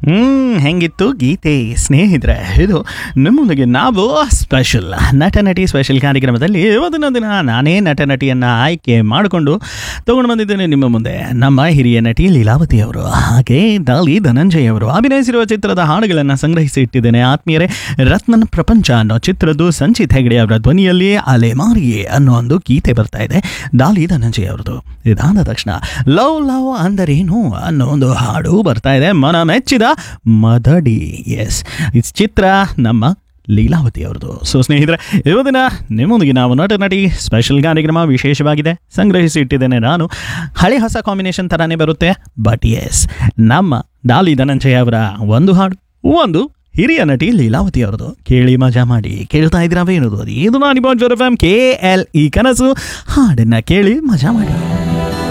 ಹ್ಮ್ ಹೆಂಗಿತ್ತು ಗೀತೆ ಸ್ನೇಹಿತರೆ ಇದು ನಿಮ್ಮೊಂದಿಗೆ ನಾವು ಸ್ಪೆಷಲ್ ನಟ ನಟಿ ಸ್ಪೆಷಲ್ ಕಾರ್ಯಕ್ರಮದಲ್ಲಿ ಇವತ್ತಿನ ದಿನ ನಾನೇ ನಟ ನಟಿಯನ್ನು ಆಯ್ಕೆ ಮಾಡಿಕೊಂಡು ತಗೊಂಡು ಬಂದಿದ್ದೇನೆ ನಿಮ್ಮ ಮುಂದೆ ನಮ್ಮ ಹಿರಿಯ ನಟಿ ಲೀಲಾವತಿ ಅವರು ಹಾಗೆ ದಾಲಿ ಧನಂಜಯ್ ಅವರು ಅಭಿನಯಿಸಿರುವ ಚಿತ್ರದ ಹಾಡುಗಳನ್ನು ಸಂಗ್ರಹಿಸಿ ಇಟ್ಟಿದ್ದೇನೆ ಆತ್ಮೀಯರೇ ರತ್ನನ ಪ್ರಪಂಚ ಅನ್ನೋ ಚಿತ್ರದ್ದು ಸಂಚಿತ್ ಹೆಗಡೆ ಅವರ ಧ್ವನಿಯಲ್ಲಿ ಅಲೆಮಾರಿಯೇ ಅನ್ನೋ ಒಂದು ಗೀತೆ ಬರ್ತಾ ಇದೆ ದಾಲಿ ಧನಂಜಯ್ ಅವರದು ಇದಾದ ತಕ್ಷಣ ಲವ್ ಲವ್ ಅಂದರೇನು ಅನ್ನೋ ಒಂದು ಹಾಡು ಬರ್ತಾ ಇದೆ ಮನ ಮೆಚ್ಚಿದ ಮದಡಿ ಎಸ್ ಈ ಚಿತ್ರ ನಮ್ಮ ಲೀಲಾವತಿ ಅವ್ರದ್ದು ಸೊ ಸ್ನೇಹಿತರೆ ಇವತ್ತಿನ ನಿಮ್ಮೊಂದಿಗೆ ನಾವು ನಟ ನಟಿ ಸ್ಪೆಷಲ್ ಕಾರ್ಯಕ್ರಮ ವಿಶೇಷವಾಗಿದೆ ಸಂಗ್ರಹಿಸಿ ಇಟ್ಟಿದ್ದೇನೆ ನಾನು ಹಳೆ ಹೊಸ ಕಾಂಬಿನೇಷನ್ ಥರನೇ ಬರುತ್ತೆ ಬಟ್ ಎಸ್ ನಮ್ಮ ಡಾಲಿ ಧನಂಜಯ ಅವರ ಒಂದು ಹಾಡು ಒಂದು ಹಿರಿಯ ನಟಿ ಲೀಲಾವತಿ ಅವರದು ಕೇಳಿ ಮಜಾ ಮಾಡಿ ಕೇಳ್ತಾ ಇದ್ದೀರಾ ಏನದು ಇದು ನಾನು ಎಫ್ ಎಂ ಕೆ ಎಲ್ ಈ ಕನಸು ಹಾಡನ್ನ ಕೇಳಿ ಮಜಾ ಮಾಡಿ